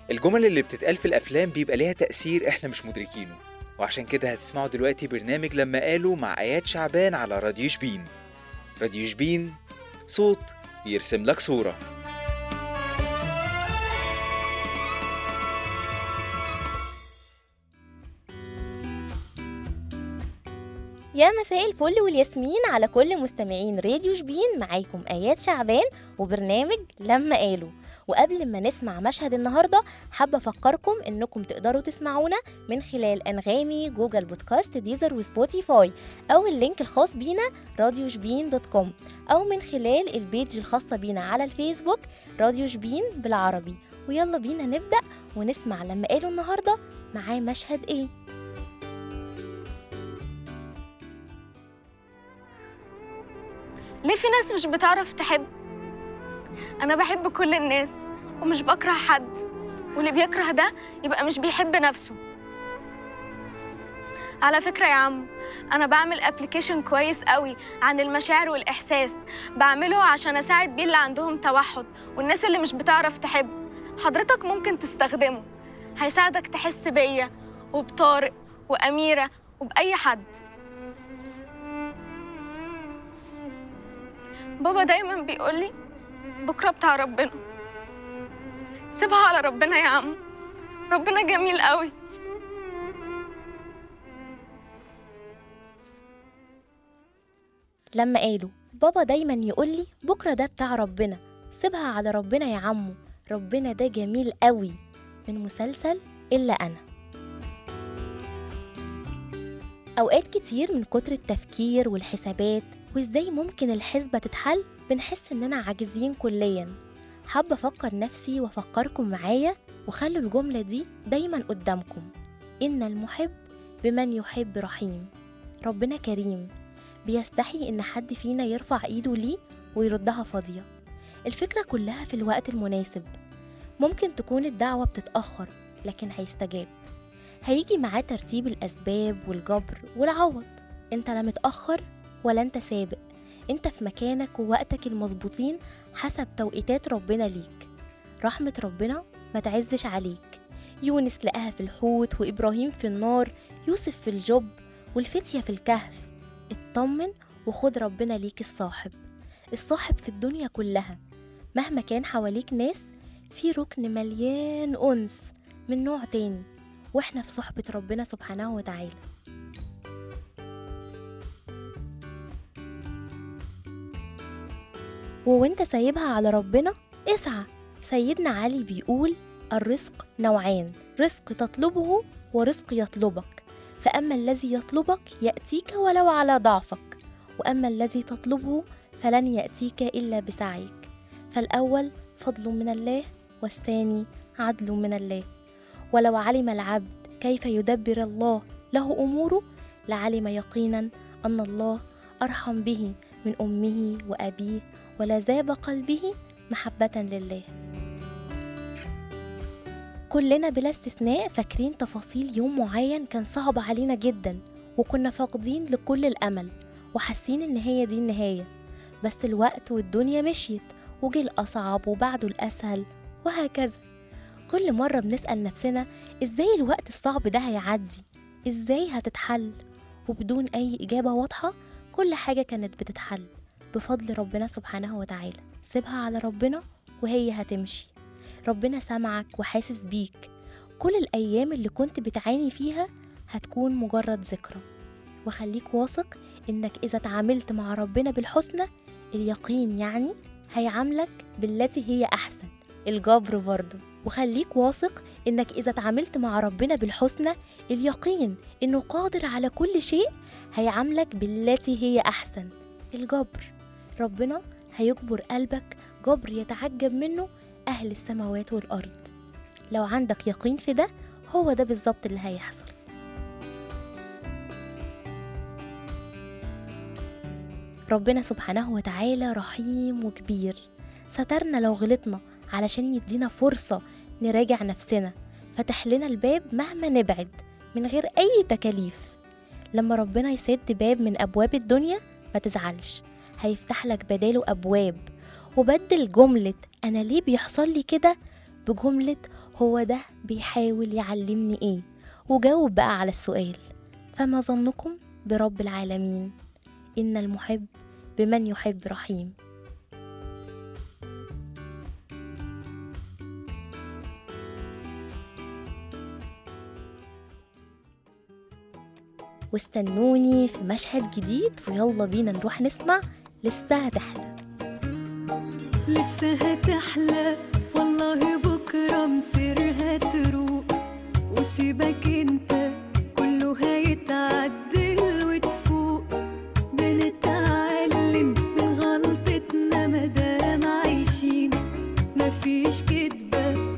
الجمل اللي بتتقال في الأفلام بيبقى ليها تأثير إحنا مش مدركينه وعشان كده هتسمعوا دلوقتي برنامج لما قالوا مع آيات شعبان على راديو شبين راديو شبين صوت يرسم لك صورة يا مساء الفل والياسمين على كل مستمعين راديو شبين معاكم آيات شعبان وبرنامج لما قالوا وقبل ما نسمع مشهد النهارده حابه افكركم انكم تقدروا تسمعونا من خلال انغامي جوجل بودكاست ديزر وسبوتيفاي او اللينك الخاص بينا راديو شبين دوت كوم او من خلال البيج الخاصه بينا على الفيسبوك راديو شبين بالعربي ويلا بينا نبدا ونسمع لما قالوا النهارده معاه مشهد ايه ليه في ناس مش بتعرف تحب انا بحب كل الناس ومش بكره حد واللي بيكره ده يبقى مش بيحب نفسه على فكرة يا عم أنا بعمل ابلكيشن كويس قوي عن المشاعر والإحساس بعمله عشان أساعد بيه اللي عندهم توحد والناس اللي مش بتعرف تحب حضرتك ممكن تستخدمه هيساعدك تحس بيا وبطارق وأميرة وبأي حد بابا دايما بيقولي بكرة بتاع ربنا سيبها على ربنا يا عم ربنا جميل قوي لما قالوا بابا دايما يقولي بكرة ده بتاع ربنا سيبها على ربنا يا عمو ربنا ده جميل قوي من مسلسل إلا أنا أوقات كتير من كتر التفكير والحسابات وإزاي ممكن الحسبة تتحل بنحس إننا عاجزين كليا حابة أفكر نفسي وأفكركم معايا وخلوا الجملة دي دايما قدامكم إن المحب بمن يحب رحيم ربنا كريم بيستحي إن حد فينا يرفع إيده ليه ويردها فاضية الفكرة كلها في الوقت المناسب ممكن تكون الدعوة بتتأخر لكن هيستجاب هيجي معاه ترتيب الأسباب والجبر والعوض انت لا متأخر ولا انت سابق انت في مكانك ووقتك المظبوطين حسب توقيتات ربنا ليك رحمة ربنا ما تعزش عليك يونس لقاها في الحوت وإبراهيم في النار يوسف في الجب والفتية في الكهف اطمن وخد ربنا ليك الصاحب الصاحب في الدنيا كلها مهما كان حواليك ناس في ركن مليان أنس من نوع تاني واحنا في صحبة ربنا سبحانه وتعالى ووانت سايبها على ربنا اسعى سيدنا علي بيقول الرزق نوعان رزق تطلبه ورزق يطلبك فأما الذي يطلبك يأتيك ولو على ضعفك وأما الذي تطلبه فلن يأتيك إلا بسعيك فالأول فضل من الله والثاني عدل من الله ولو علم العبد كيف يدبر الله له أموره لعلم يقينا أن الله أرحم به من أمه وأبيه ولذاب قلبه محبة لله كلنا بلا استثناء فاكرين تفاصيل يوم معين كان صعب علينا جدا وكنا فاقدين لكل الأمل وحاسين إن هي دي النهاية بس الوقت والدنيا مشيت وجه الأصعب وبعده الأسهل وهكذا كل مرة بنسأل نفسنا إزاي الوقت الصعب ده هيعدي إزاي هتتحل وبدون أي إجابة واضحة كل حاجة كانت بتتحل بفضل ربنا سبحانه وتعالى سيبها على ربنا وهي هتمشي ربنا سامعك وحاسس بيك كل الأيام اللي كنت بتعاني فيها هتكون مجرد ذكرى وخليك واثق إنك إذا تعاملت مع ربنا بالحسنى اليقين يعني هيعاملك بالتي هي أحسن الجبر برضه وخليك واثق إنك إذا تعاملت مع ربنا بالحسنى اليقين إنه قادر على كل شيء هيعاملك بالتي هي أحسن الجبر ربنا هيجبر قلبك جبر يتعجب منه أهل السماوات والأرض لو عندك يقين في ده هو ده بالظبط اللي هيحصل ربنا سبحانه وتعالى رحيم وكبير سترنا لو غلطنا علشان يدينا فرصة نراجع نفسنا فتح لنا الباب مهما نبعد من غير أي تكاليف لما ربنا يسد باب من أبواب الدنيا ما تزعلش هيفتح لك بداله أبواب وبدل جملة أنا ليه بيحصل لي كده بجملة هو ده بيحاول يعلمني ايه وجاوب بقى على السؤال فما ظنكم برب العالمين إن المحب بمن يحب رحيم واستنوني في مشهد جديد ويلا بينا نروح نسمع لسه هتحلى لسه هتحلى والله بكرة مصيرها تروق وسيبك انت كله هيتعدل وتفوق بنتعلم من غلطتنا مادام عايشين مفيش كدبة